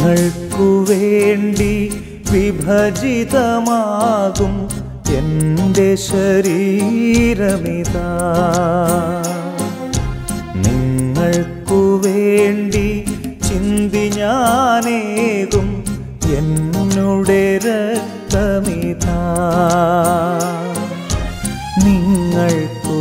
നിങ്ങൾക്കു വേണ്ടി വിഭജിതമാകും എൻ്റെ ശരീരമിതാ നിങ്ങൾക്കു വേണ്ടി ചിന്തി ഞാനേകും എന്നുടെ രക്തമിതാ നിങ്ങൾക്കു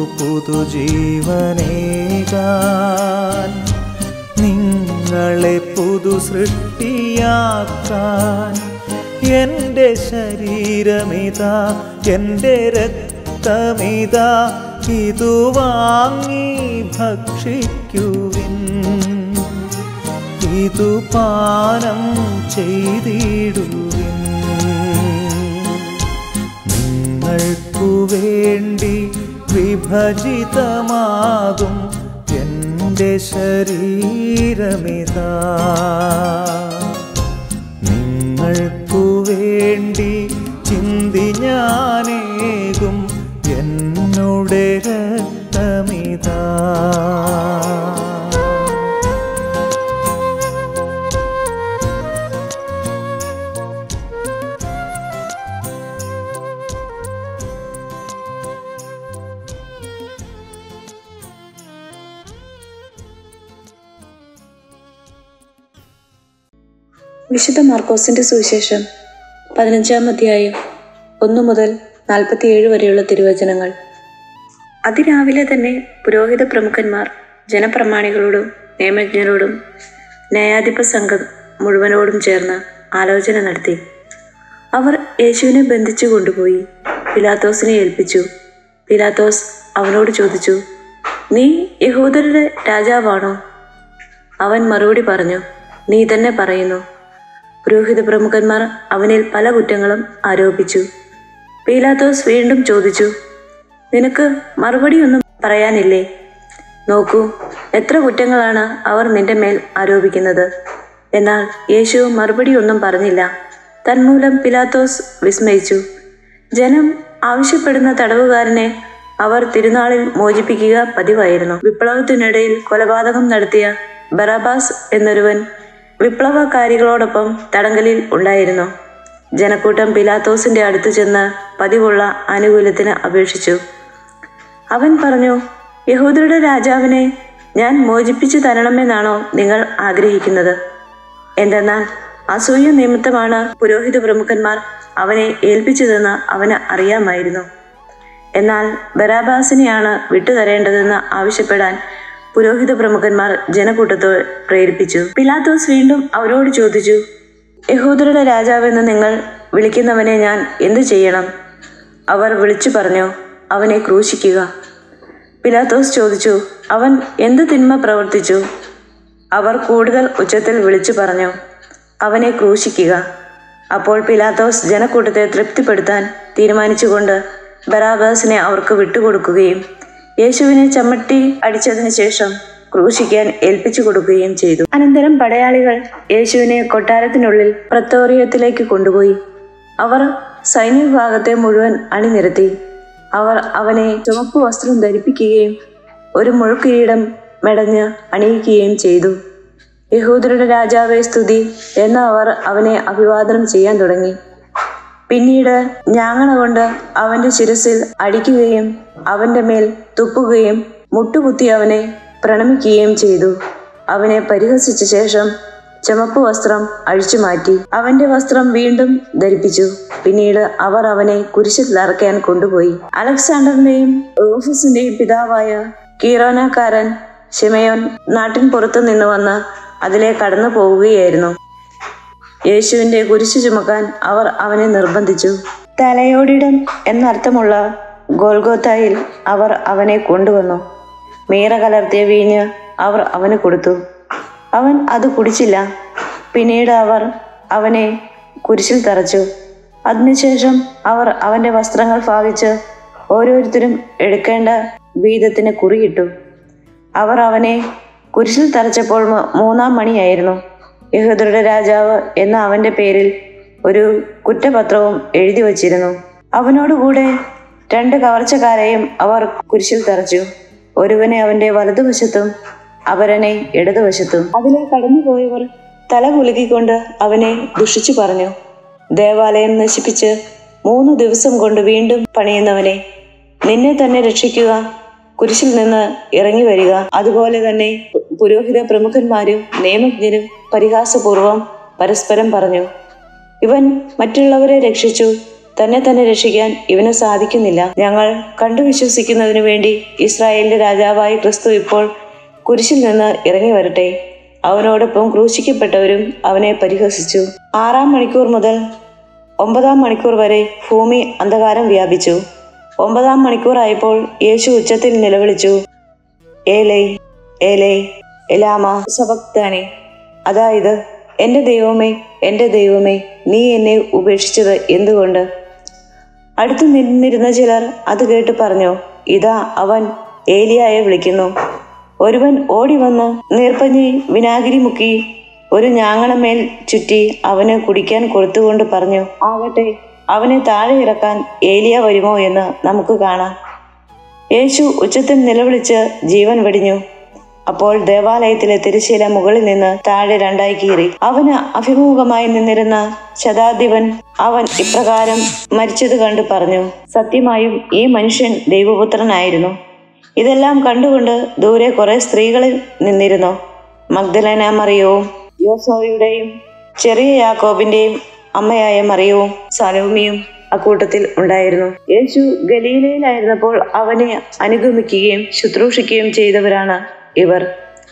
പുതുജീവനേകാൻ നിങ്ങളെ പുതു സൃഷ്ടിയാക്കാൻ എൻ്റെ ശരീരമിതാ എൻ്റെ രക്തമിതാ ഇതു വാങ്ങി ഭക്ഷിക്കുവിൻ ഇതു പാനം ചെയ്തിടുവിൻ നിങ്ങൾക്കു വേണ്ടി വിഭജിതമാകും എൻ്റെ ശരീരമിതാ നിങ്ങൾക്കു വേണ്ടി ചിന്തി ഞാനേകും എന്നുടെ രക്തമിതാ വിശുദ്ധ മാർക്കോസിന്റെ സുവിശേഷം പതിനഞ്ചാം അധ്യായം ഒന്നു മുതൽ നാൽപ്പത്തിയേഴ് വരെയുള്ള തിരുവചനങ്ങൾ അതിരാവിലെ തന്നെ പുരോഹിത പ്രമുഖന്മാർ ജനപ്രമാണികളോടും നിയമജ്ഞരോടും ന്യായാധിപ സംഘം മുഴുവനോടും ചേർന്ന് ആലോചന നടത്തി അവർ യേശുവിനെ ബന്ധിച്ചു കൊണ്ടുപോയി പിലാത്തോസിനെ ഏൽപ്പിച്ചു പിലാത്തോസ് അവനോട് ചോദിച്ചു നീ യഹൂദരുടെ രാജാവാണോ അവൻ മറുപടി പറഞ്ഞു നീ തന്നെ പറയുന്നു പുരോഹിത പ്രമുഖന്മാർ അവനിൽ പല കുറ്റങ്ങളും ആരോപിച്ചു പീലാത്തോസ് വീണ്ടും ചോദിച്ചു നിനക്ക് മറുപടിയൊന്നും പറയാനില്ലേ നോക്കൂ എത്ര കുറ്റങ്ങളാണ് അവർ നിന്റെ മേൽ ആരോപിക്കുന്നത് എന്നാൽ യേശു മറുപടിയൊന്നും പറഞ്ഞില്ല തന്മൂലം പിലാത്തോസ് വിസ്മയിച്ചു ജനം ആവശ്യപ്പെടുന്ന തടവുകാരനെ അവർ തിരുനാളിൽ മോചിപ്പിക്കുക പതിവായിരുന്നു വിപ്ലവത്തിനിടയിൽ കൊലപാതകം നടത്തിയ ബറാബാസ് എന്നൊരുവൻ വിപ്ലവകാരികളോടൊപ്പം തടങ്കലിൽ ഉണ്ടായിരുന്നു ജനക്കൂട്ടം പിലാത്തോസിന്റെ അടുത്ത് ചെന്ന് പതിവുള്ള ആനുകൂല്യത്തിന് അപേക്ഷിച്ചു അവൻ പറഞ്ഞു യഹൂദരുടെ രാജാവിനെ ഞാൻ മോചിപ്പിച്ചു തരണമെന്നാണോ നിങ്ങൾ ആഗ്രഹിക്കുന്നത് എന്തെന്നാൽ അസൂയ നിമിത്തമാണ് പുരോഹിത പ്രമുഖന്മാർ അവനെ ഏൽപ്പിച്ചതെന്ന് അവന് അറിയാമായിരുന്നു എന്നാൽ ബരാബാസിനെയാണ് വിട്ടുതരേണ്ടതെന്ന് ആവശ്യപ്പെടാൻ പുരോഹിത പ്രമുഖന്മാർ ജനക്കൂട്ടത്തെ പ്രേരിപ്പിച്ചു പിലാത്തോസ് വീണ്ടും അവരോട് ചോദിച്ചു യഹൂദരുടെ രാജാവെന്ന് നിങ്ങൾ വിളിക്കുന്നവനെ ഞാൻ എന്തു ചെയ്യണം അവർ വിളിച്ചു പറഞ്ഞു അവനെ ക്രൂശിക്കുക പിലാത്തോസ് ചോദിച്ചു അവൻ എന്ത് തിന്മ പ്രവർത്തിച്ചു അവർ കൂടുതൽ ഉച്ചത്തിൽ വിളിച്ചു പറഞ്ഞു അവനെ ക്രൂശിക്കുക അപ്പോൾ പിലാത്തോസ് ജനക്കൂട്ടത്തെ തൃപ്തിപ്പെടുത്താൻ തീരുമാനിച്ചുകൊണ്ട് ബറാബാസിനെ അവർക്ക് വിട്ടുകൊടുക്കുകയും യേശുവിനെ ചമ്മട്ടി അടിച്ചതിന് ശേഷം ക്രൂശിക്കാൻ ഏൽപ്പിച്ചു കൊടുക്കുകയും ചെയ്തു അനന്തരം പടയാളികൾ യേശുവിനെ കൊട്ടാരത്തിനുള്ളിൽ പ്രത്തോറിയത്തിലേക്ക് കൊണ്ടുപോയി അവർ സൈന്യവിഭാഗത്തെ മുഴുവൻ അണിനിരത്തി അവർ അവനെ ചുവപ്പ് വസ്ത്രം ധരിപ്പിക്കുകയും ഒരു മുഴുക്കിരീടം മെടഞ്ഞ് അണിയിക്കുകയും ചെയ്തു യഹൂദരുടെ രാജാവെ സ്തുതി എന്ന് അവർ അവനെ അഭിവാദനം ചെയ്യാൻ തുടങ്ങി പിന്നീട് ഞാങ്ങണ കൊണ്ട് അവന്റെ ശിരസിൽ അടിക്കുകയും അവന്റെ മേൽ തുപ്പുകയും മുട്ടുകുത്തി അവനെ പ്രണമിക്കുകയും ചെയ്തു അവനെ പരിഹസിച്ച ശേഷം ചുമപ്പ് വസ്ത്രം അഴിച്ചു മാറ്റി അവന്റെ വസ്ത്രം വീണ്ടും ധരിപ്പിച്ചു പിന്നീട് അവർ അവനെ കുരിശിൽ അറക്കാൻ കൊണ്ടുപോയി അലക്സാണ്ടറിന്റെയും റൂഫസിന്റെയും പിതാവായ കീറോനക്കാരൻ ഷിമയോൻ നാട്ടിൻ പുറത്തു നിന്ന് വന്ന് അതിലെ കടന്നു പോവുകയായിരുന്നു യേശുവിന്റെ കുരിശു ചുമക്കാൻ അവർ അവനെ നിർബന്ധിച്ചു തലയോടിടം എന്നർത്ഥമുള്ള ഗോൽഗോത്തായിൽ അവർ അവനെ കൊണ്ടുവന്നു മീറ കലർത്തിയ വീഞ്ഞ് അവർ അവന് കൊടുത്തു അവൻ അത് കുടിച്ചില്ല പിന്നീട് അവർ അവനെ കുരിശിൽ തറച്ചു അതിനുശേഷം അവർ അവന്റെ വസ്ത്രങ്ങൾ ഭാവിച്ച് ഓരോരുത്തരും എടുക്കേണ്ട വീതത്തിന് കുറിയിട്ടു അവർ അവനെ കുരിശിൽ തറച്ചപ്പോൾ മൂ- മൂന്നാം മണിയായിരുന്നു യഹൂദരുടെ രാജാവ് എന്ന അവന്റെ പേരിൽ ഒരു കുറ്റപത്രവും എഴുതി വച്ചിരുന്നു അവനോടുകൂടെ രണ്ട് കവർച്ചക്കാരെയും അവർ കുരിശിൽ തറച്ചു ഒരുവനെ അവന്റെ വലതുവശത്തും അപരനെ ഇടതുവശത്തും അതിലെ കടന്നുപോയവർ തല കുലുക്കിക്കൊണ്ട് അവനെ ദുഷിച്ചു പറഞ്ഞു ദേവാലയം നശിപ്പിച്ച് മൂന്ന് ദിവസം കൊണ്ട് വീണ്ടും പണിയുന്നവനെ നിന്നെ തന്നെ രക്ഷിക്കുക കുരിശിൽ നിന്ന് ഇറങ്ങി വരിക അതുപോലെ തന്നെ പുരോഹിത പ്രമുഖന്മാരും നിയമജ്ഞരും പരിഹാസപൂർവം പരസ്പരം പറഞ്ഞു ഇവൻ മറ്റുള്ളവരെ രക്ഷിച്ചു തന്നെ തന്നെ രക്ഷിക്കാൻ ഇവന് സാധിക്കുന്നില്ല ഞങ്ങൾ കണ്ടു വിശ്വസിക്കുന്നതിനു വേണ്ടി ഇസ്രായേലിന്റെ രാജാവായ ക്രിസ്തു ഇപ്പോൾ കുരിശിൽ നിന്ന് ഇറങ്ങി വരട്ടെ അവനോടൊപ്പം ക്രൂശിക്കപ്പെട്ടവരും അവനെ പരിഹസിച്ചു ആറാം മണിക്കൂർ മുതൽ ഒമ്പതാം മണിക്കൂർ വരെ ഭൂമി അന്ധകാരം വ്യാപിച്ചു ഒമ്പതാം മണിക്കൂറായപ്പോൾ യേശു ഉച്ചത്തിൽ നിലവിളിച്ചു ഏലൈ ഏലൈ എലാമ സബക്താനെ അതായത് എൻ്റെ ദൈവമേ എൻ്റെ ദൈവമേ നീ എന്നെ ഉപേക്ഷിച്ചത് എന്തുകൊണ്ട് അടുത്തു നിന്നിരുന്ന ചിലർ അത് കേട്ട് പറഞ്ഞു ഇതാ അവൻ ഏലിയായെ വിളിക്കുന്നു ഒരുവൻ ഓടി വന്ന് നീർപ്പഞ്ഞി വിനാഗിരി മുക്കി ഒരു ഞാങ്ങണമേൽ ചുറ്റി അവന് കുടിക്കാൻ കൊടുത്തുകൊണ്ട് പറഞ്ഞു ആകട്ടെ അവനെ താഴെ ഇറക്കാൻ ഏലിയ വരുമോ എന്ന് നമുക്ക് കാണാം യേശു ഉച്ചത്തിൽ നിലവിളിച്ച് ജീവൻ വെടിഞ്ഞു അപ്പോൾ ദേവാലയത്തിലെ തിരശ്ശീല മുകളിൽ നിന്ന് താഴെ രണ്ടായി കീറി അവന് അഭിമുഖമായി നിന്നിരുന്ന ശതാധിപൻ അവൻ ഇപ്രകാരം മരിച്ചത് കണ്ടു പറഞ്ഞു സത്യമായും ഈ മനുഷ്യൻ ദൈവപുത്രനായിരുന്നു ഇതെല്ലാം കണ്ടുകൊണ്ട് ദൂരെ കുറെ സ്ത്രീകളിൽ നിന്നിരുന്നു മഗ്ദലന മറിയവും യോസോയുടെയും ചെറിയ യാക്കോബിന്റെയും അമ്മയായ മറിയവും സലോമിയും അക്കൂട്ടത്തിൽ ഉണ്ടായിരുന്നു യേശു ഗലീലയിലായിരുന്നപ്പോൾ അവനെ അനുഗമിക്കുകയും ശുശ്രൂഷിക്കുകയും ചെയ്തവരാണ് ഇവർ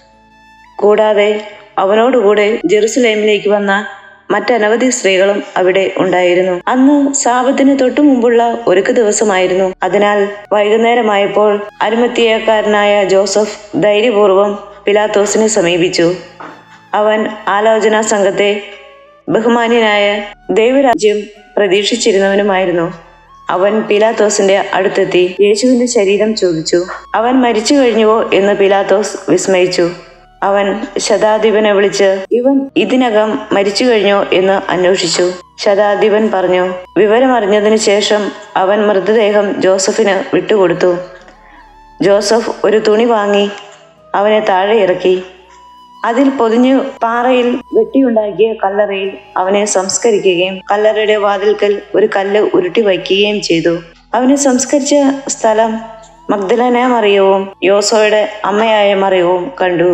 കൂടാതെ അവനോടുകൂടെ ജെറുസലേമിലേക്ക് വന്ന മറ്റനവധി സ്ത്രീകളും അവിടെ ഉണ്ടായിരുന്നു അന്ന് സാപത്തിന് തൊട്ടു മുമ്പുള്ള ഒരുക്ക ദിവസമായിരുന്നു അതിനാൽ വൈകുന്നേരമായപ്പോൾ അരുമത്തിയക്കാരനായ ജോസഫ് ധൈര്യപൂർവം പിലാത്തോസിനെ സമീപിച്ചു അവൻ ആലോചനാ സംഘത്തെ ബഹുമാന്യനായ ദൈവരാജ്യം പ്രതീക്ഷിച്ചിരുന്നവനുമായിരുന്നു അവൻ പിലാത്തോസിന്റെ അടുത്തെത്തി യേശുവിന്റെ ശരീരം ചോദിച്ചു അവൻ മരിച്ചു കഴിഞ്ഞുവോ എന്ന് പിലാത്തോസ് വിസ്മയിച്ചു അവൻ ശതാധിപനെ വിളിച്ച് ഇവൻ ഇതിനകം മരിച്ചു കഴിഞ്ഞോ എന്ന് അന്വേഷിച്ചു ശതാധിപൻ പറഞ്ഞു വിവരമറിഞ്ഞതിന് ശേഷം അവൻ മൃതദേഹം ജോസഫിന് വിട്ടുകൊടുത്തു ജോസഫ് ഒരു തുണി വാങ്ങി അവനെ താഴെ ഇറക്കി അതിൽ പൊതിഞ്ഞു പാറയിൽ വെട്ടിയുണ്ടാക്കിയ കല്ലറയിൽ അവനെ സംസ്കരിക്കുകയും കല്ലറയുടെ വാതിൽക്കൽ ഒരു കല്ല് ഉരുട്ടി വയ്ക്കുകയും ചെയ്തു അവനെ സംസ്കരിച്ച സ്ഥലം മഗ്ദലന മറിയവും യോസോയുടെ അമ്മയായ മറിയവും കണ്ടു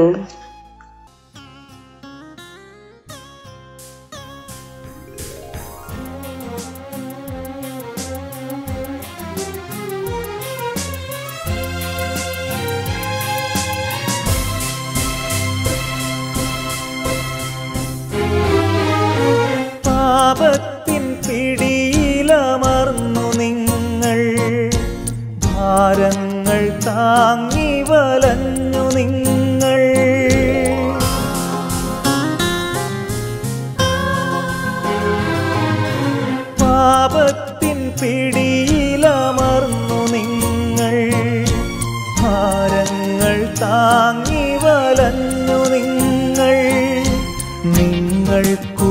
പാപത്തിൻ പിടിയിലമർന്നു നിങ്ങൾ ഭാരങ്ങൾ താങ്ങി വലഞ്ഞു നിങ്ങൾ പാപത്തിൻ പിടിയിലമർന്നു നിങ്ങൾ ഭാരങ്ങൾ താങ്ങി വലഞ്ഞു നിങ്ങൾ നിങ്ങൾക്കു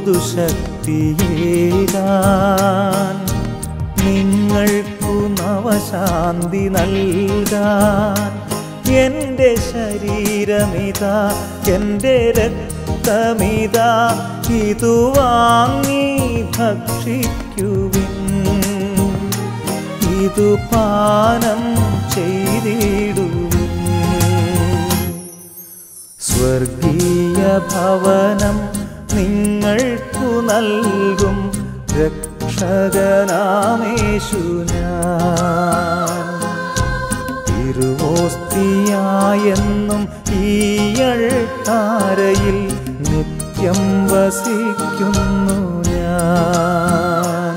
പുതുശക്തിയേകാൻ നിങ്ങൾക്കു നവശാന്തി നൽകാൻ എൻ്റെ ശരീരമിതാ എൻ്റെ രക്തമിതാ ഇതു വാങ്ങി ഭക്ഷിക്കുവിൻ ഇതു പാനം ചെയ്തിടുവിൻ സ്വർഗീയ ഭവനം നിങ്ങൾക്കു നൽകും രക്ഷകനാമേശു ഞാൻ തിരുവോസ്തിയായെന്നും ഈയൾത്താരയിൽ നിത്യം വസിക്കുന്നു ഞാൻ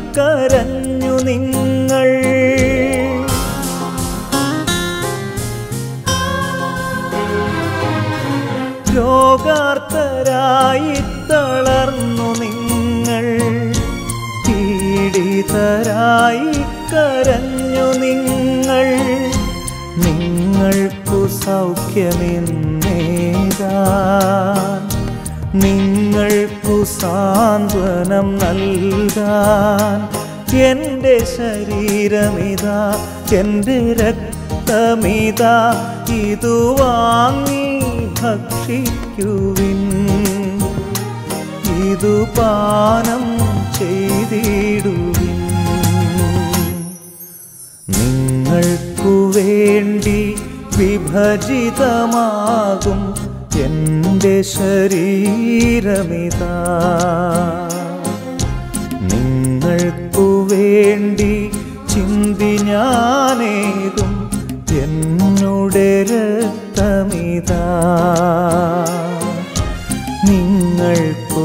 കരഞ്ഞു നിങ്ങൾ രോഗാർത്തരായി തളർന്നു നിങ്ങൾ പീഡിതരായി കരഞ്ഞു നിങ്ങൾ നിങ്ങൾക്കു സൗഖ്യമെന്നേതാൻ നിങ്ങൾക്കു സാന്ത്വനം നൽകാൻ എൻ്റെ ശരീരമിതാ എൻ്റെ രക്തമിതാ ഇതു വാങ്ങി ഭക്ഷിക്കുവിൻ ഇതു പാനം ചെയ്തിടുവിൻ നിങ്ങൾക്കു വേണ്ടി വിഭജിതമാകും എൻ്റെ ശരീരമിതാ നിങ്ങൾക്കു വേണ്ടി ചിന്തി ഞാനേകും എന്നുടെ രക്തമിതാ നിങ്ങൾക്കു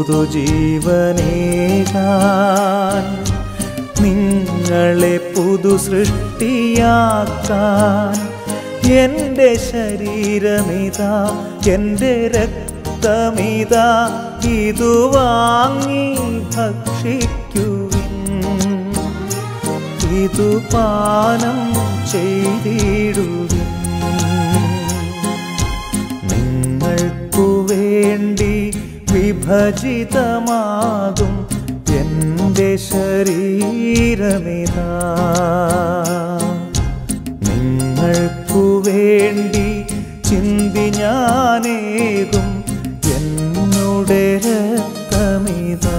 പുതുജീവനേകാൻ നിങ്ങളെ പുതു സൃഷ്ടിയാക്കാൻ എൻ്റെ ശരീരമിതാ എൻ്റെ രക്തമിതാ ഇതു വാങ്ങി ഭക്ഷിക്കുവിൻ ഇതു പാനം ചെയ്തിടുവിൻ നിങ്ങൾക്കു വേണ്ടി വിഭജിതമാകും എൻ്റെ ശരീരമിതാ നിങ്ങൾക്കു വേണ്ടി ചിന്തി ഞാനേകും എന്നുടെ രക്തമിതാ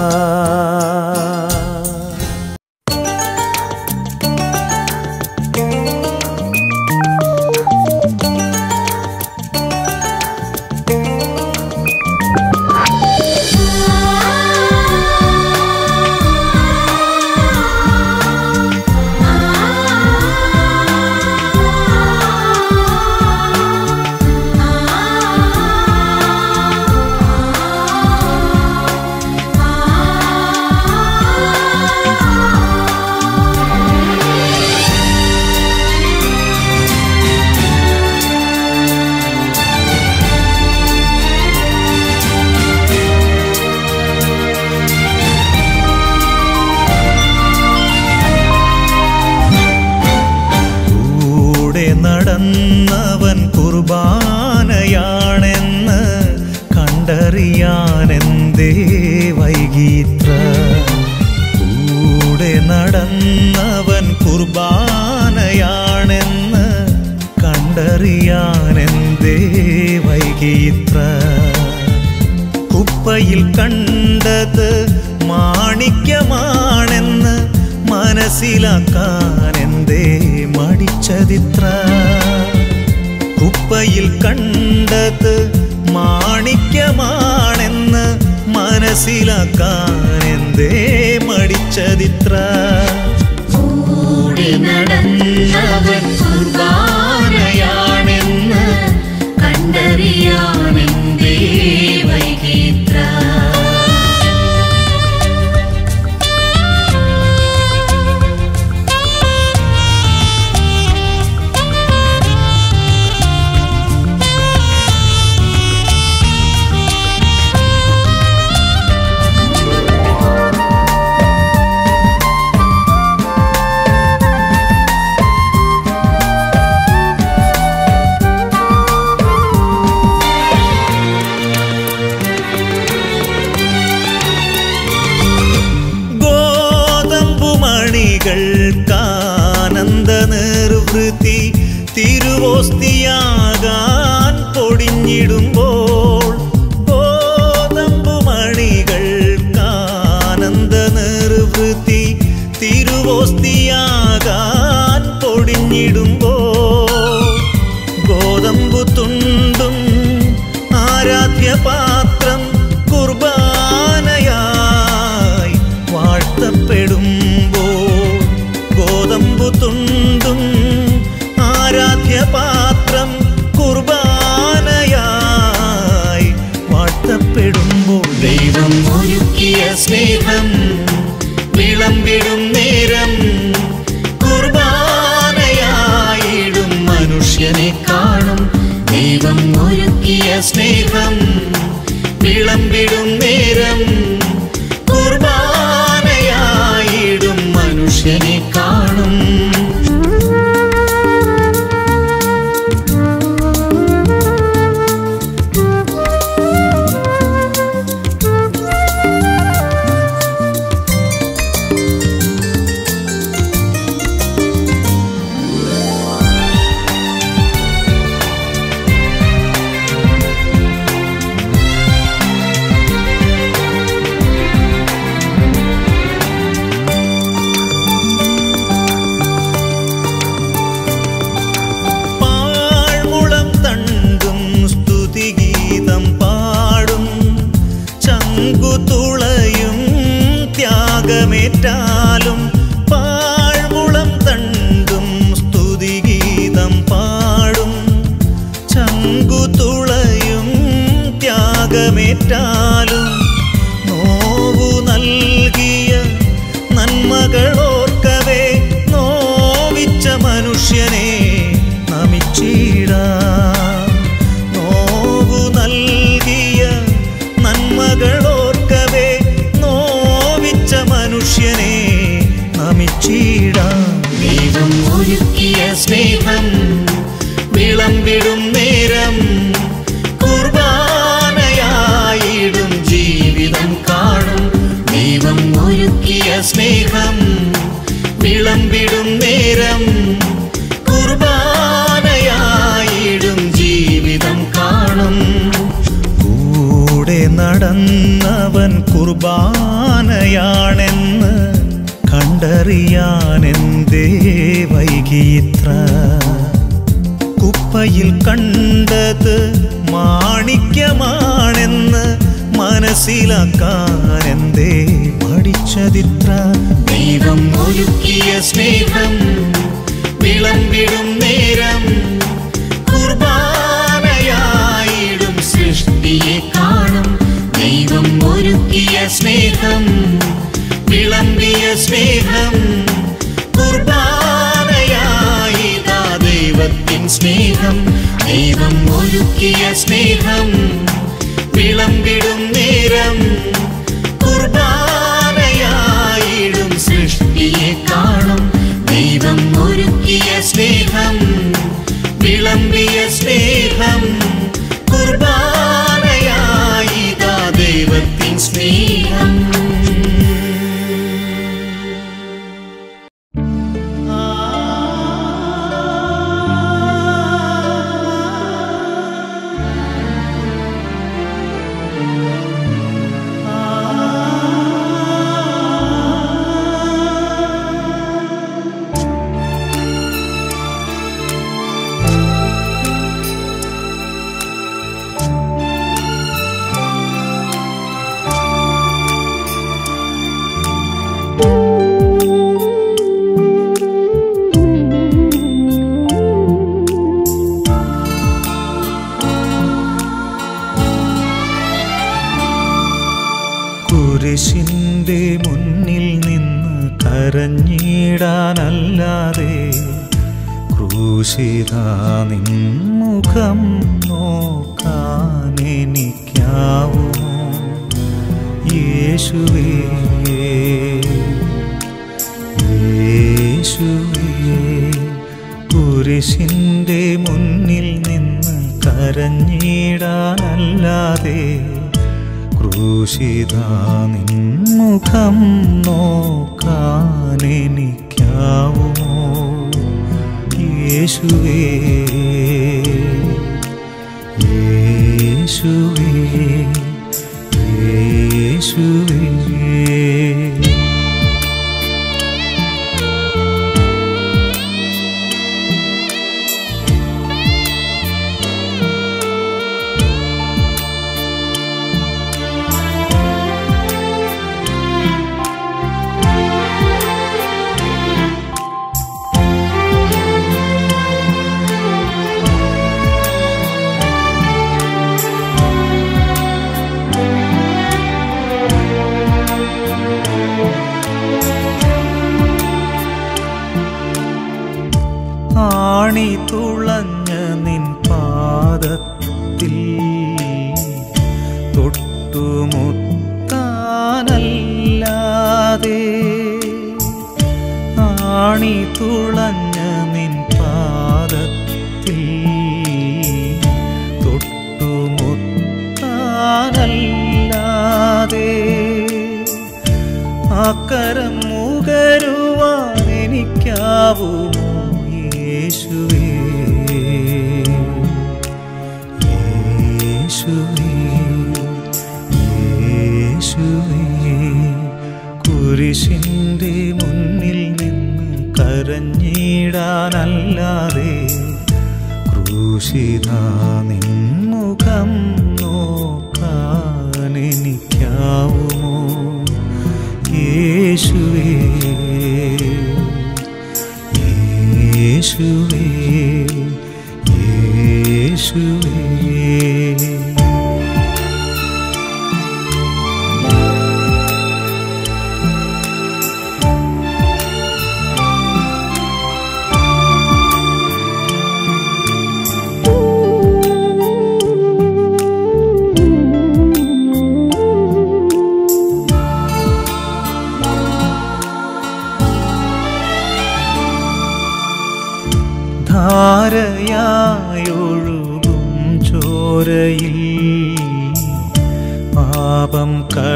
കൂടെ നടന്നവൻ കുർബാനയാണെന്ന് കണ്ടറിയാനെന്തേ വൈകീത്ര കൂടെ നടന്നവൻ കുർബാനയാണെന്ന് കണ്ടറിയാനെന്തേ വൈകീത്ര കുപ്പയിൽ കണ്ടത് മാണിക്യമാണെന്ന് മനസ്സിലാക്കാൻ എന്തേ മടിച്ചതിത്ര കുപ്പയിൽ കണ്ടത് മാണിക്യമാണെന്ന് മനസ്സിലാക്കാൻ എന്തേ മടിച്ചതിത്ര കൂടി നടന്നവൻ കുർബാനയാണെന്ന് കണ്ടറിയാനെന്തേ വൈകിത്ര ഗോതമ്പുമണികൾക്കാനന്ദ നിർവൃത്തി തിരുവോസ്തിയാകാൻ പൊടിഞ്ഞിടുമ്പോൾ ഗോതമ്പുമണികൾക്കാനന്ദ നിർവൃത്തി തിരുവോസ്തിയാകാൻ പൊടിഞ്ഞിടുമ്പോൾ ഗോതമ്പു തുണ്ടും ആരാധ്യപാത്രം കുർബാനയായി വാഴ്ത്തപ്പെടുമ്പോൾ ഗോതമ്പു തുണ്ടും ആരാധ്യപാത്രം കുർബാനയായി വാഴ്ത്തപ്പെടുമ്പോൾ ദൈവം ഒരുക്കിയ സ്നേഹം വിള വിളമ്പിടും നേരം കുർബാനയായിടും മനുഷ്യനെ കാണും ദൈവം ഒരുക്കിയ സ്നേഹം വിളമ്പിടും നേരം കുർബാനയായിടും മനുഷ്യനെ കാണും പാഴ്മുളം തണ്ടും സ്തുതിഗീതം പാടും ചങ്കുതുളയും ത്യാഗമേറ്റാലും പാഴ്മുളം തണ്ടും സ്തുതിഗീതം പാടും ചങ്കുതുളയും ത്യാഗമേറ്റാലും നോവു നൽകിയ നന്മകളോർക്കവേ നോവിച്ച മനുഷ്യനെ നമിച്ചിടാം നോവു നൽകിയ നന്മകളോർക്കവേ നോവിച്ച മനുഷ്യനെ നമിച്ചിടാം ദൈവം ഒരുക്കിയ സ്നേഹം വിളമ്പിടും നേരം കുർബാനയായിടും ജീവിതം കാണും ദൈവം ഒരുക്കിയ സ്നേഹം വിളമ്പിടും നേരം കുർബാനയായിടും ജീവിതം കാണും കൂടെ നടന്നവൻ കുർബാനയാണെന്ന് കണ്ടറിയാനെന്തേ വൈകിയിത്ര കുപ്പയിൽ കണ്ടത് മാണിക്യമാണെന്ന് മനസ്സിലാക്കാൻ എന്തേ പഠിച്ചതിത്ര ദൈവം ഒരുക്കിയ സ്നേഹം വിളമ്പിടും നേരം കുർബാനയായിടും സൃഷ്ടിയെ കാണും ദൈവം ഒരുക്കിയ സ്നേഹം വിളമ്പിയ സ്നേഹം കുർബാനയായിതാ ദൈവത്തിൻ സ്നേഹം ദൈവം ഒരുക്കിയ സ്നേഹം വിളമ്പിടും നേരം കുർബാനയായിടും സൃഷ്ടിയെ കാണും ദൈവം ഒരുക്കിയ സ്നേഹം വിളമ്പിയ സ്നേഹം കുർബാനയായിതാ ദൈവത്തിൻ സ്നേഹം കുരിശിൻ്റെ മുന്നിൽ നിന്ന് കരഞ്ഞിടാനല്ലാതെ ക്രൂശിത നിൻമുഖം നോക്കാൻ എനിക്കാവുമോ യേശുവേ യേശുവേ കുരിശിൻ്റെ മുന്നിൽ നിന്ന് കരഞ്ഞിടാനല്ലാതെ ക്രൂശിത നിൻമുഖം നോക്കാൻ എനിക്കാവുമോ യേശുവേ യേശുവേ യേശുവേ തൊട്ടുമുത്താനല്ലാതെ ആണി തുളഞ്ഞ നിൻ പാദത്തിൽ തൊട്ടുമുത്താനല്ലാതെ അക്കരം മുകരുവാൻ എനിക്കാവുമോ യേശുവേ യേശുവേ യേശുവേ കുരിശിൻ്റെ മുന്നിൽ നിന്ന് കരഞ്ഞിടാനല്ലാതെ ക്രൂശിത നിൻമുഖം നോക്കാൻ എനിക്കാവുമോ യേശുവേ യേശുവേ യേശുവേ ധാരയായൊഴുകും ചോരയിൽ പാപം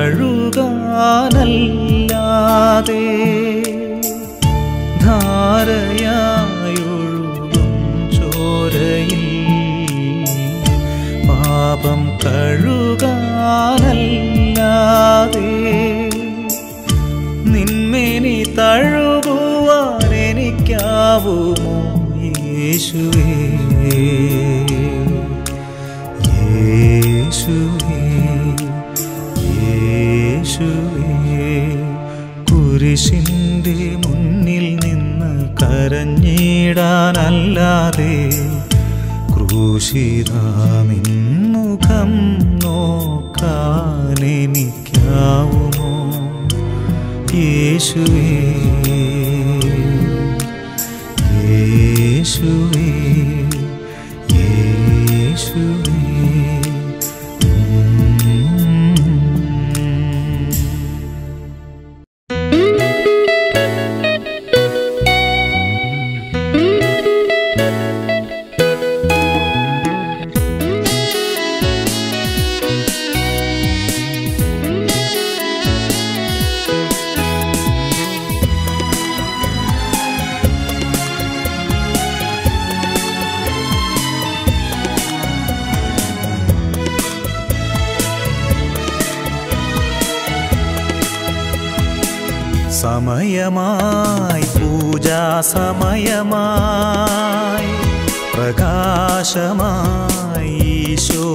കഴുകാനല്ലാതെ ധാരയായൊഴുകും ചോരയിൽ പാപം കഴുകാനല്ലാതെ നിന്മേനി തഴുകുവാൻ എനിക്കാവുമോ യേശുവേ യേശുവേ യേശുവേ കുരിശിൻ്റെ മുന്നിൽ നിന്ന് കരഞ്ഞിടാനല്ലാതെ ക്രൂശിത നിൻമുഖം നോക്കാൻ എനിക്കാവുമോ യേശുവേ യേശുവേ യേശുവേ സമയമായി പൂജാ സമയമായി പ്രകാശമായി ഈശോ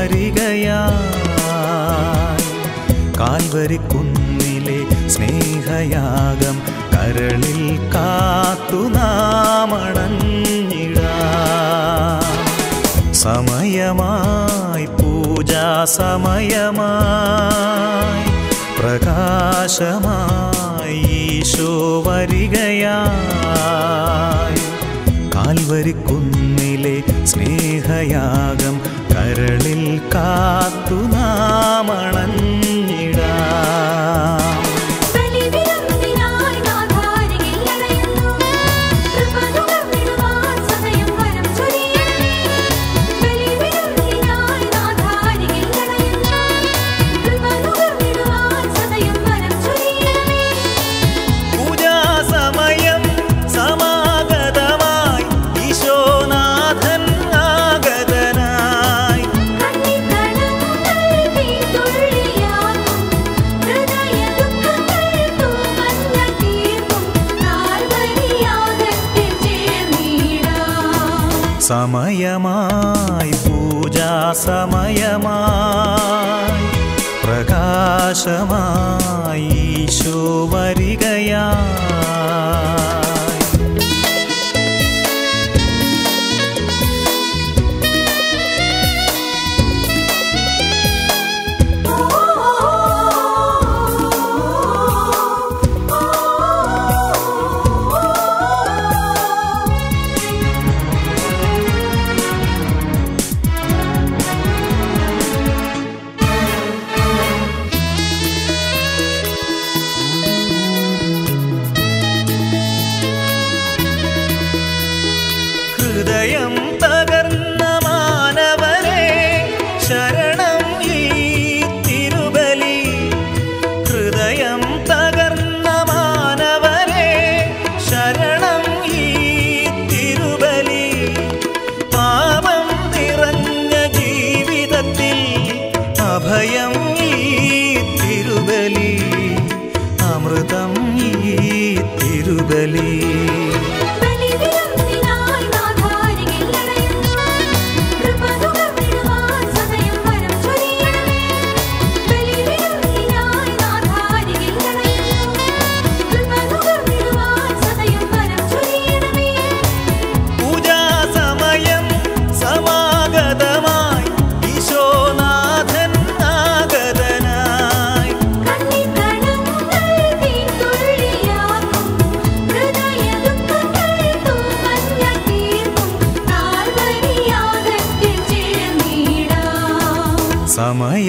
വരികയായി കാൽവരിക്കുന്നിലെ സ്നേഹയാഗം കരളിൽ കാത്തു നാമണഞ്ഞിടാം സമയമായി പൂജാ സമയമായി പ്രകാശമായി ഈശോ വരികയായി കാൽവരിക്കുന്നിലെ സ്നേഹയാഗം കരളിൽ കാത്തു നാമണഞ്ഞിടാം ബലിവിരുന്നിനായി നാഥാരികിൽ അണയുന്നു. കൃപ നുകർന്നിടുവാൻ സദയം വരം ചൊരിയണമേ. ബലിവിരുന്നിനായി നാഥാരികിൽ അണയുന്നു. കൃപ നുകർന്നിടുവാൻ സദയം വരം ചൊരിയണമേ. പൂജാസമയം സമാഗതമായി ഈശോനാഥൻ ആഗതനായി കണ്ണിക്കടവുകൾ തീതുള്ളിയാക്കും. ഹൃദയദുഃഖങ്ങൾ തൂമഞ്ഞ തീർക്കും. കാൽവരിയാകട്ടെ ചേർന്നിടാം. സമയമായി പൂജാ സമയമായി പ്രകാശമായി ഈശോ വരികയായി ഓ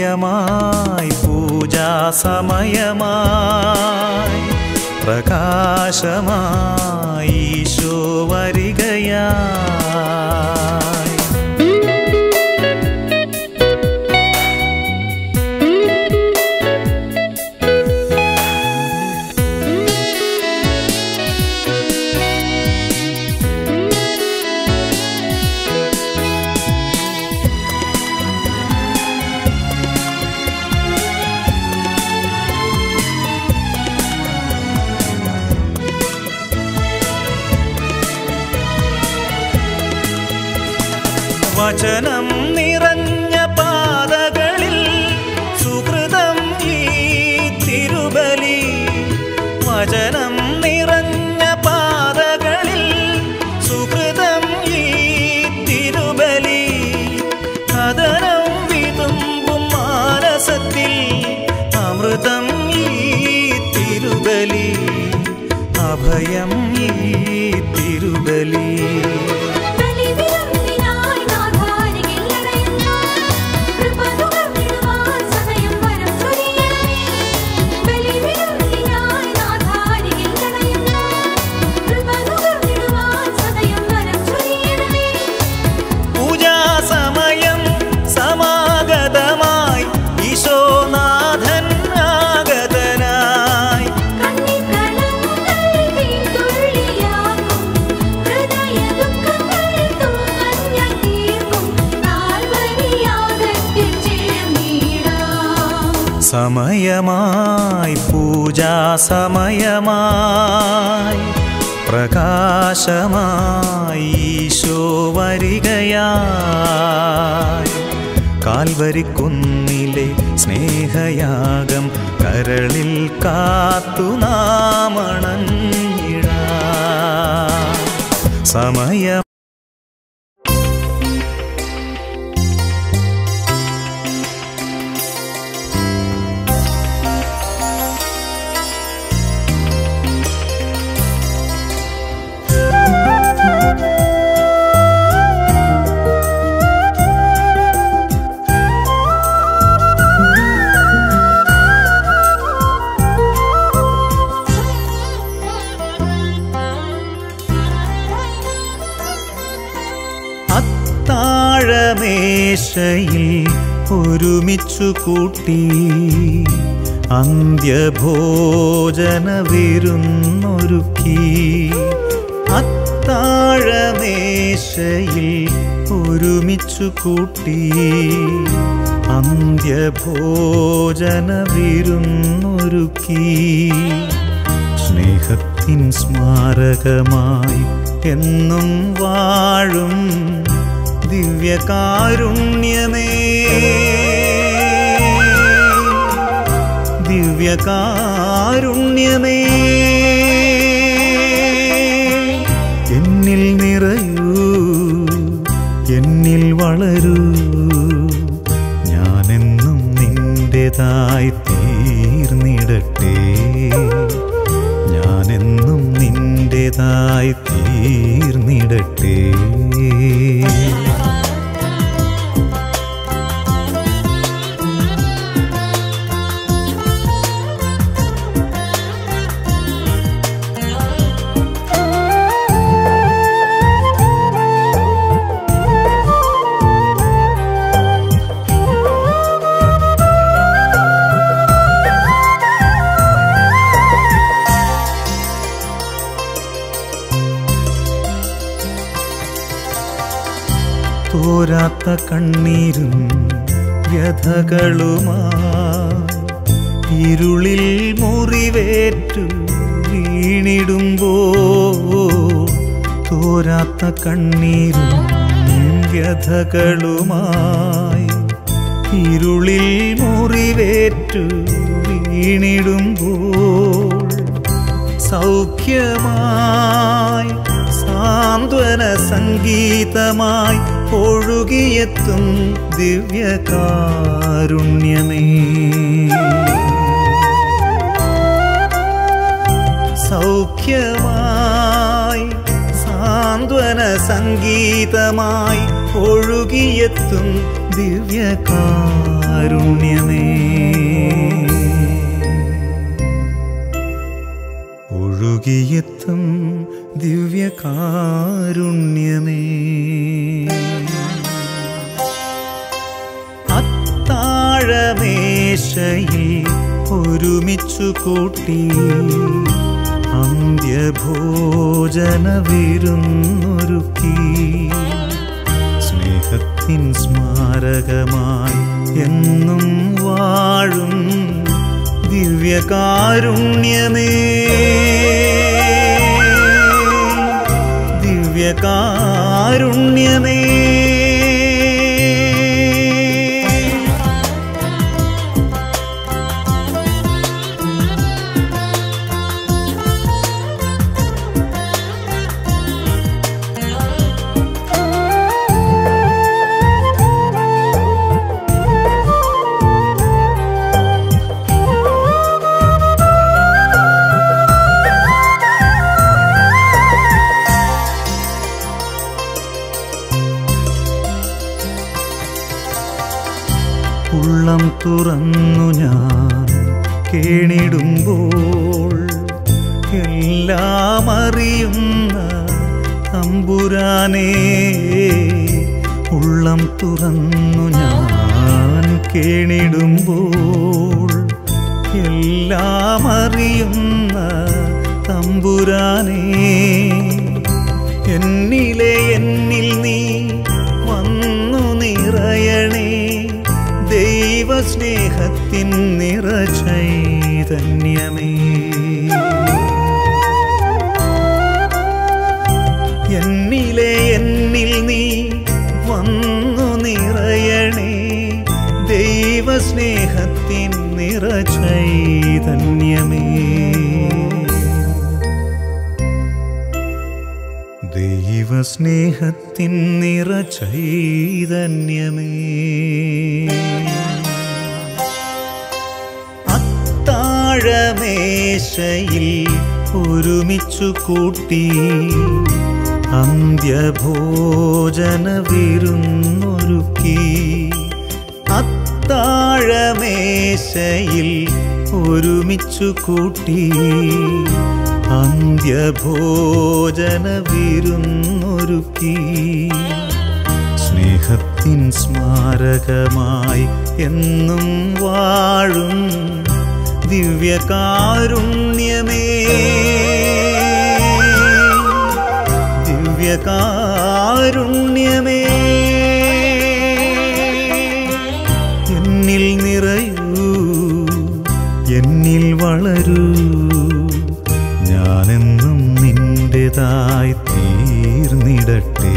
സമയമായി പൂജാസമയമായി പ്രകാശമായി ഈശോ വരികയായി വചനം നിറഞ്ഞ പാതകളിൽ സുഹൃതം ഈ തിരുബലി വചനം നിറഞ്ഞ പാതകളിൽ സുഹൃതം ഈ തിരുബലി കഥനം വിതുമ്പും മാനസത്തിൽ അമൃതം ഈ തിരുബലി അഭയം ഈ തിരുബലി ബലിവിരുന്നിനായി നാഥാരികിൽ അണയുന്നു. കൃപ നുകർന്നിടുവാൻ സദയം വരം ചൊരിയണമേ. ബലിവിരുന്നിനായി നാഥാരികിൽ അണയുന്നു. കൃപ നുകർന്നിടുവാൻ സദയം വരം ചൊരിയണമേ. പൂജാസമയം സമാഗതമായി ഈശോനാഥൻ ആഗതനായി കണ്ണിക്കടങ്ങൾ വീണ്ടുള്ളിയാക്കും. ഹൃദയദുഃഖങ്ങൾ തൂമഞ്ഞ തീർക്കും. കാൽവരിയാകത്തിൽ ചേർന്നിടാം. സമയമായി പൂജാസമയമായി പ്രകാശമായി ഈശോ വരികയായി കാൽവരിക്കുന്നിലെ സ്നേഹയാഗം കരളിൽ കാത്തു നാമണഞ്ഞിടാ സമയം അത്താഴമേശയിൽ ഒരുമിച്ചു കൂട്ടി അന്ത്യഭോജന വിരുന്നൊരുക്കി അത്താഴമേശയിൽ ഒരുമിച്ചു കൂട്ടി അന്ത്യഭോജന വിരുന്നൊരുക്കി സ്നേഹത്തിൻ സ്മാരകമായി എന്നും വാഴും ദിവ്യകാരുണ്യമേ ദിവ്യകാരുണ്യമേ എന്നിൽ നിറയൂ എന്നിൽ വളരൂ ഞാനെന്നും നിന്റേതായി തീർന്നിടട്ടെ ഞാനെന്നും നിന്റേതായി തീർന്നിടട്ടെ തോരാത്ത കണ്ണീരും വ്യഥകളുമായി ഇരുളിൽ മുറിവേറ്റു വീണിടുമ്പോ തോരാത്ത കണ്ണീരും വ്യഥകളുമായി ഇരുളിൽ മുറിവേറ്റു വീണിടുമ്പോൾ സൗഖ്യമായി സാന്ത്വന സംഗീതമായി ഒഴുകിയെത്തും ദിവ്യകാരുണ്യമേ സൗഖ്യമായി സാന്ത്വന സംഗീതമായി ഒഴുകിയെത്തും ദിവ്യകാരുണ്യമേ ദിവ്യകാരുണ്യമേ ഒഴുകിയെത്തും ദിവ്യകാരുണ്യമേ അത്താഴമേശയിൽ ഒരുമിച്ചു കൂട്ടി അന്ത്യഭോജന വിരുന്നൊരുക്കി സ്നേഹത്തിൻ സ്മാരകമായി എന്നും വാഴും ദിവ്യകാരുണ്യമേ ദിവ്യകാരുണ്യമേ ഉള്ളം തുറന്നു ഞാൻ കേണിടുമ്പോൾ എല്ലാം അറിയുന്ന തമ്പുരാനേ ഉള്ളം തുറന്നു ഞാൻ കേണിടുമ്പോൾ എല്ലാം അറിയുന്ന തമ്പുരാനേ എന്നിലെ എന്നിൽ നീ വന്നു നിറയണേ ദൈവസ്നേഹത്തിൻ നിറചൈതന്യമേ എന്നിലെ എന്നിൽ നീ വന്നു നിറയണേ ദൈവസ്നേഹത്തിൻ നിറചൈതന്യമേ ദൈവസ്നേഹത്തിൻ നിറചൈതന്യമേ അത്താഴമേശയിൽ ഒരുമിച്ചു കൂട്ടി അന്ത്യഭോജന വിരുന്നൊരുക്കി അത്താഴമേശയിൽ ഒരുമിച്ചു കൂട്ടി അന്ത്യഭോജന വിരുന്നൊരുക്കി സ്നേഹത്തിൻ സ്മാരകമായി എന്നും വാഴും ദിവ്യകാരുണ്യമേ ദിവ്യകാരുണ്യമേ എന്നിൽ നിറയൂ എന്നിൽ വളരൂ ഞാനെന്നും നിന്റേതായി തീർന്നിടട്ടെ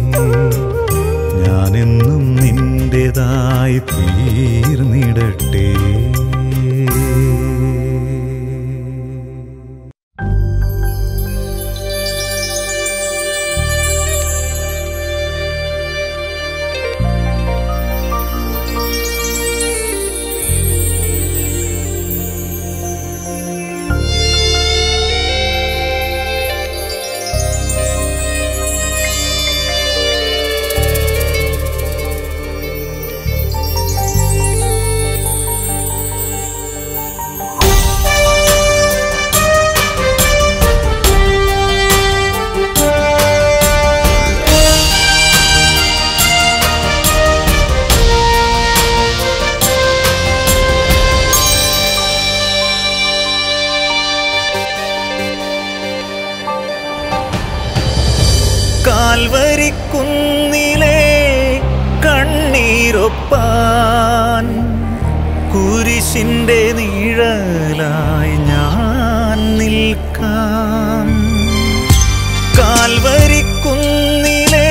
ഞാനെന്നും നിന്റേതായി തീർന്നിടട്ടെ കാൽവരിക്കുന്നിലെ കണ്ണീരൊപ്പാൻ കുരിശിന്റെ നിഴലായി ഞാൻ നിൽക്കാം കാൽവരിക്കുന്നിലെ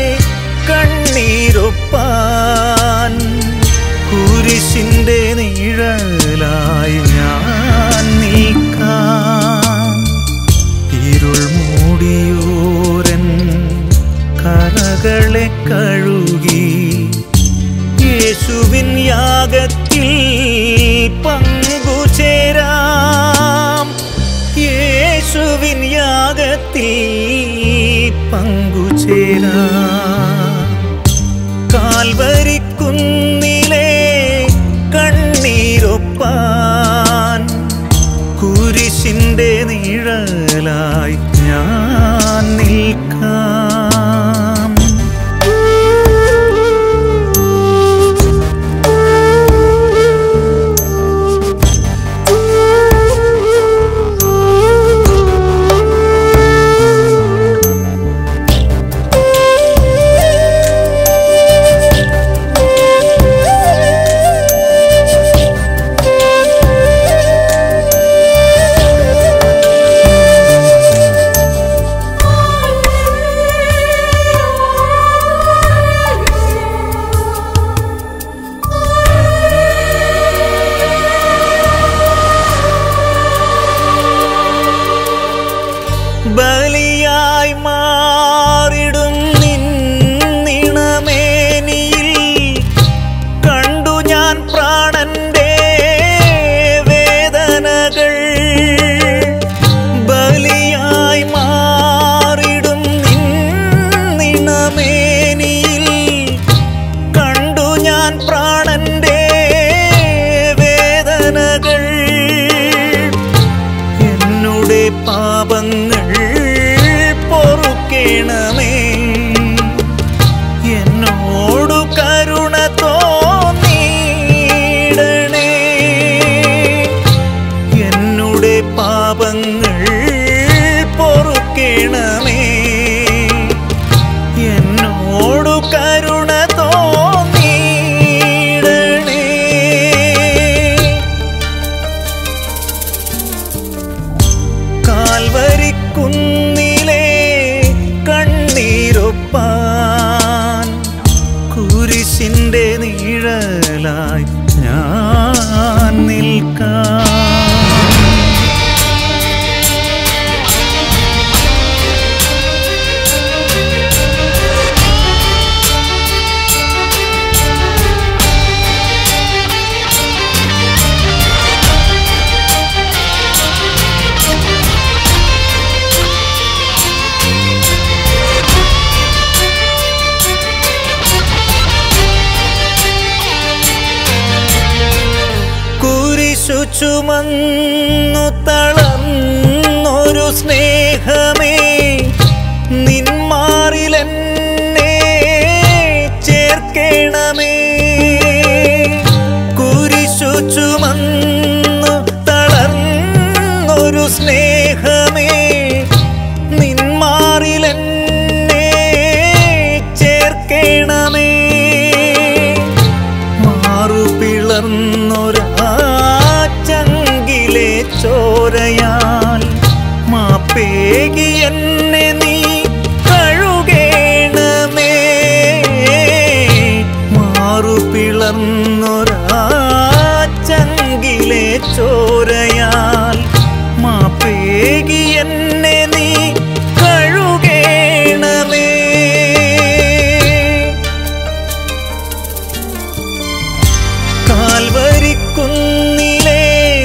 കണ്ണീരൊപ്പാൻ കുരിശിന്റെ നിഴലായി ഞാൻ നിൽക്കാം ഇരുൾ മൂടിയോരൻ കറകളെ കഴുകി യേശുവിൻ യാഗത്തിൽ പങ്കുചേരാം യേശുവിൻ യാഗത്തിൽ പങ്കുചേരാം കാൽവരിക്കുന്നിലെ നിഴലായി ഞാൻ നിൽക്കാം ബലിയായി മാറിടും നിന്നിണമേനിയിൽ കണ്ടു ഞാൻ പ്രാണന്റെ വേദനകൾ ബലിയായി മാറിടും നിന്നിണമേനിയിൽ കണ്ടു ഞാൻ പ്രാണന്റെ വേദനകൾ എന്നുടെ പാപങ്ങൾ പൊറുക്കേണമേ എന്നോടു കരുണ തോന്നിയിടണേ എന്നുടെ പാപങ്ങൾ പൊറുക്കേണമേ എന്നോടു കരുണ തോന്നിയിടണേ കാൽവരിക്കുന്നിലെ കണ്ണീരൊപ്പാൻ കുരിശിന്റെ നീഴലായി ഞാൻ നിൽക്കാം കുരിശു ചുമന്നു തളർന്നൊരു സ്നേഹമേ നിന്മാറിലെന്നെ ചേർക്കേണമേ കുരിശു ചുമന്നു തളർന്നൊരു സ്നേഹമേ നിന്മാറിലെന്നെ ചേർക്കേണമേ മാറു പിളർന്നൊരാ ചങ്കിലെ ചോരയാൽ മാപ്പേകി എന്നെ നീ കഴുകേണമേ മാറു പിളർന്നൊരാ ചങ്കിലെ ചോരയാൽ മാപ്പേകി എന്നെ നീ കഴുകേണമേ കാൽവരിക്കുന്നിലെ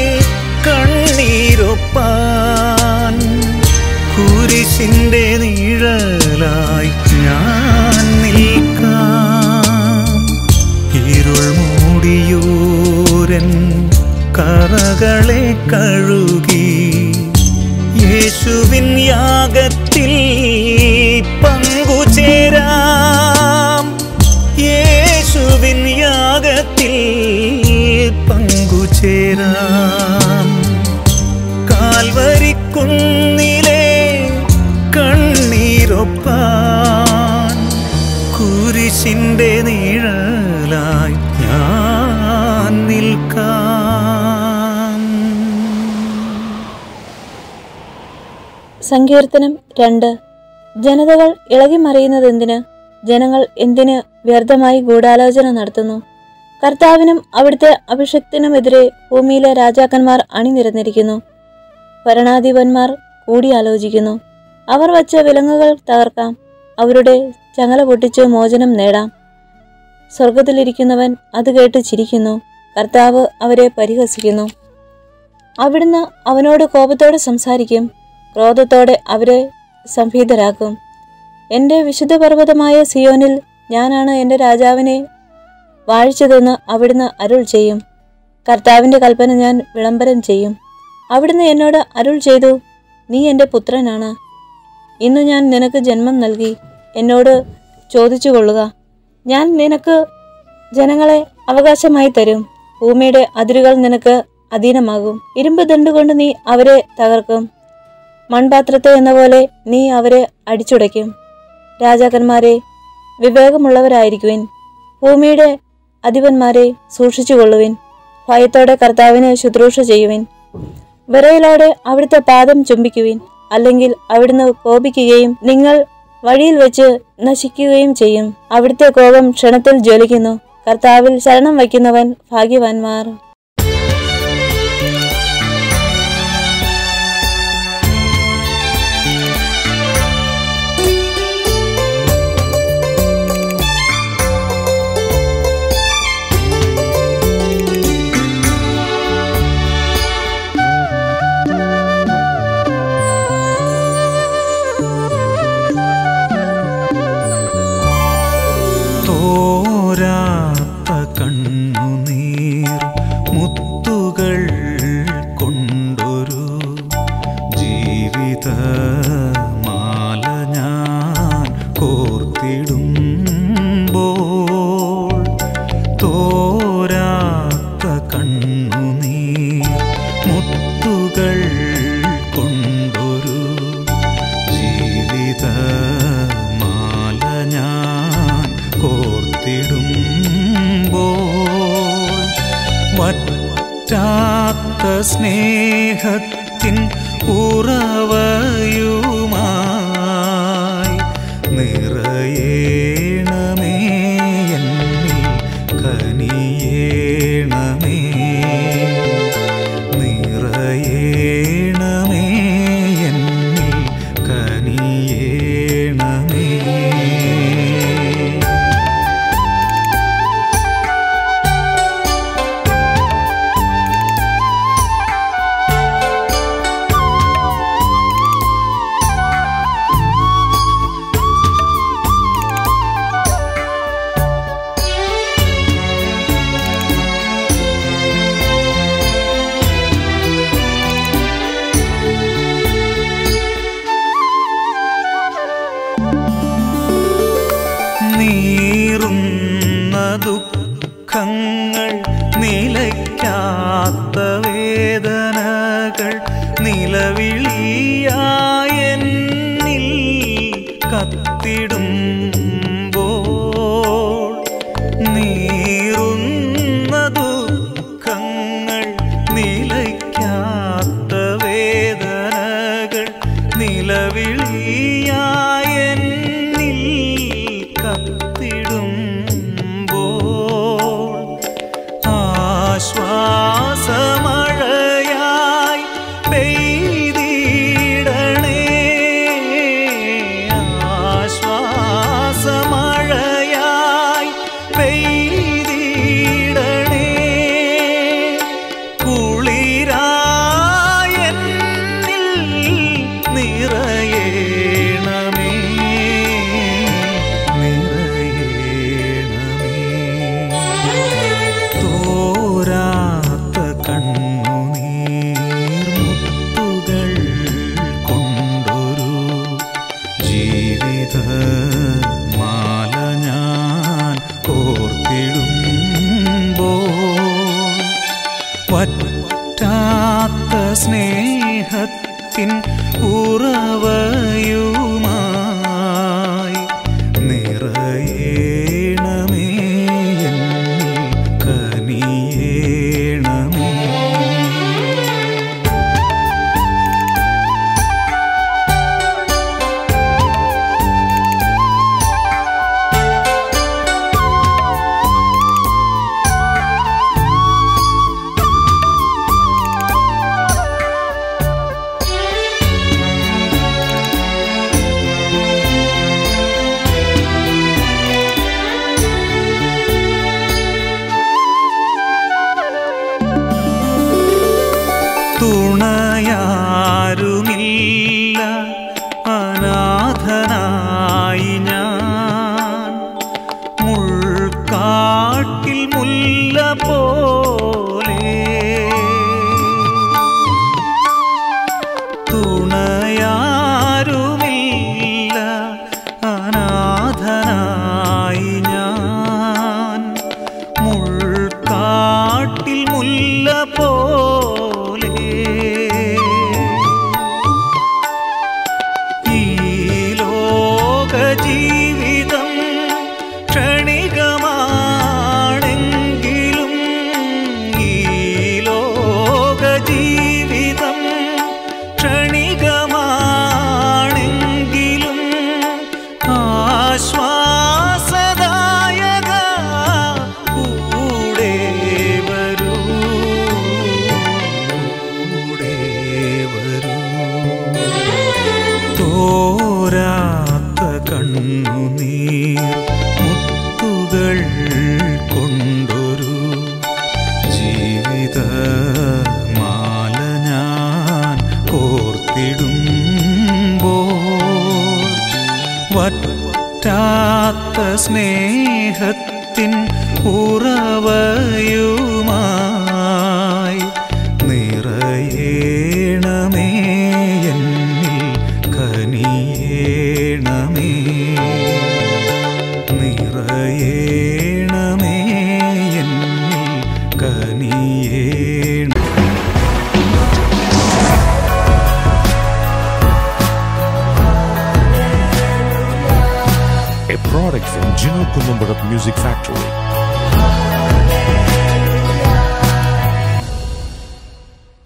കണ്ണീരൊപ്പാൻ കുരിശിന്റെ നീഴലായി ഞാൻ നിൽക്കാം ഇരുൾ മൂടിയൂരൻ കറകളെ കഴുകി യേശുവിൻ യാഗത്തിൽ പങ്കുചേരാം യേശുവിൻ യാഗത്തിൽ പങ്കുചേരാം കാൽവരിക്കുന്നിലെ കണ്ണീരൊപ്പാൻ കുരിശിന്റെ നീഴലായി ഞാൻ നിൽക്കാം സങ്കീർത്തനം രണ്ട് ജനതകൾ ഇളകിമറിയുന്നതെന്തിന് ജനങ്ങൾ എന്തിന് വ്യർത്ഥമായി ഗൂഢാലോചന നടത്തുന്നു കർത്താവിനും അവിടുത്തെ അഭിഷക്തിനുമെതിരെ ഭൂമിയിലെ രാജാക്കന്മാർ അണിനിരന്നിരിക്കുന്നു ഭരണാധിപന്മാർ കൂടിയാലോചിക്കുന്നു അവർ വച്ച വിലങ്ങുകൾ തകർക്കാം അവരുടെ ചങ്ങല പൊട്ടിച്ച് മോചനം നേടാം സ്വർഗത്തിലിരിക്കുന്നവൻ അത് കേട്ട് ചിരിക്കുന്നു കർത്താവ് അവരെ പരിഹസിക്കുന്നു അവിടുന്ന് അവനോട് കോപത്തോടെ സംസാരിക്കും ക്രോധത്തോടെ അവരെ സംഭീതരാക്കും എൻ്റെ വിശുദ്ധ പർവ്വതമായ സിയോനിൽ ഞാനാണ് എൻ്റെ രാജാവിനെ വാഴിച്ചതെന്ന് അവിടുന്ന് അരുൾ ചെയ്യും കർത്താവിൻ്റെ കൽപ്പന ഞാൻ വിളംബരം ചെയ്യും അവിടുന്ന് എന്നോട് അരുൾ ചെയ്തു നീ എൻ്റെ പുത്രനാണ് ഇന്ന് ഞാൻ നിനക്ക് ജന്മം നൽകി എന്നോട് ചോദിച്ചു കൊള്ളുക ഞാൻ നിനക്ക് ജനങ്ങളെ അവകാശമായി തരും ഭൂമിയുടെ അതിരുകൾ നിനക്ക് അധീനമാകും ഇരുമ്പ് ദണ്ട് കൊണ്ട് നീ അവരെ തകർക്കും മൺപാത്രത്തെ എന്ന പോലെ നീ അവരെ അടിച്ചുടയ്ക്കും രാജാക്കന്മാരെ വിവേകമുള്ളവരായിരിക്കുവിൻ ഭൂമിയുടെ അധിപന്മാരെ സൂക്ഷിച്ചുകൊള്ളുവിൻ ഭയത്തോടെ കർത്താവിന് ശുശ്രൂഷ ചെയ്യുവിൻ വിറയലോടെ അവിടുത്തെ പാദം ചുംബിക്കുവിൻ അല്ലെങ്കിൽ അവിടുന്ന് കോപിക്കുകയും നിങ്ങൾ വഴിയിൽ വെച്ച് നശിക്കുകയും ചെയ്യും അവിടുത്തെ കോപം ക്ഷണത്തിൽ ജ്വലിക്കുന്നു കർത്താവിൽ ശരണം വയ്ക്കുന്നവൻ ഭാഗ്യവാന്മാർ തോരാത്ത കണ്ണുനീർ മുത്തുകൾ കൊണ്ടൊരു ജീവിത മാല ഞാൻ കോർത്തിടുമ്പോൾ തോരാത്ത കണ്ണുനീർ മുത്തുകൾ കൊണ്ടൊരു ജീവിത മാല ഞാൻ കോർത്തിടുമ്പോൾ വറ്റാത്ത സ്നേഹത്തിൻ ഉറവയുമായി നിറയേണമേ എന്നിൽ കനിയേണമേ നിറയേണമേ എന്നിൽ കനിയേണമേ നീറുന്ന ദുഃഖങ്ങൾ നിലയ്ക്കാത്ത വേദനകൾ നിലവിളിയായെന്നിൽ കത്തിടുമ്പോൾ നീറുന്ന ദുഃഖങ്ങൾ നിലയ്ക്കാത്ത വേദനകൾ നിലവിളിയായെന്നിൽ കത്തിടുമ്പോൾ ആശ്വാസമഴയായി പെയ്തിടണേ ആശ്വാസമഴയായി പെയ്തിടണേ കുളിരായെന്നിൽ നിറയേണമേ നിറയേണമേ തോരാത്ത കണ്ണുനീർ മുത്തുകൾ കൊണ്ടൊരു ജീവിത മാല ഞാൻ കോർത്തിടുമ്പോൾ വറ്റാത്ത സ്നേഹത്തിൻ ഉറവയുമായി നിറയേണമേ എന്നിൽ കനിയേണമേ തുണയാരുമില്ല അനാഥനായി ഞാൻ മുൾക്കാട്ടിൽ മുല്ല പോലെ തുണയാരുമില്ല വറ്റാത്ത സ്നേഹത്തിൻ ഉറവയുമായി നിറയേണമേ എന്നിൽ കനിയേണമേ നിറയേണമേ എന്നിൽ കനിയേണ a product from Gino Columbarat Music Factory.